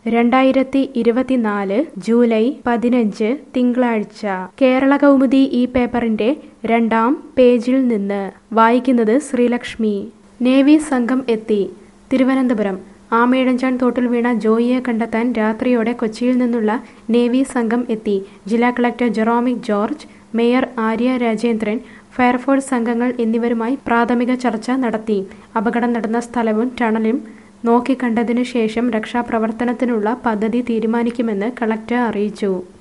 രണ്ടായിരത്തി ഇരുപത്തിനാല് ജൂലൈ പതിനഞ്ച് തിങ്കളാഴ്ച കേരള കൗമുദി ഈ പേപ്പറിന്റെ രണ്ടാം പേജിൽ നിന്ന് വായിക്കുന്നത് ശ്രീലക്ഷ്മി നേവി സംഘം എത്തി തിരുവനന്തപുരം ആമയിഴഞ്ചാൻ തോട്ടിൽ വീണ ജോയിയെ കണ്ടെത്താൻ രാത്രിയോടെ കൊച്ചിയിൽ നിന്നുള്ള നേവി സംഘം എത്തി ജില്ലാ collector Jeromic George mayor Arya Rajendran fire force സംഘങ്ങൾ എന്നിവരുമായി പ്രാഥമിക ചർച്ച നടത്തി അപകടം നടന്ന സ്ഥലവും ടണലും നോക്കിക്കണ്ടതിനു ശേഷം രക്ഷാപ്രവർത്തനത്തിനുള്ള പദ്ധതി തീരുമാനിക്കുമെന്ന് കളക്ടർ അറിയിച്ചു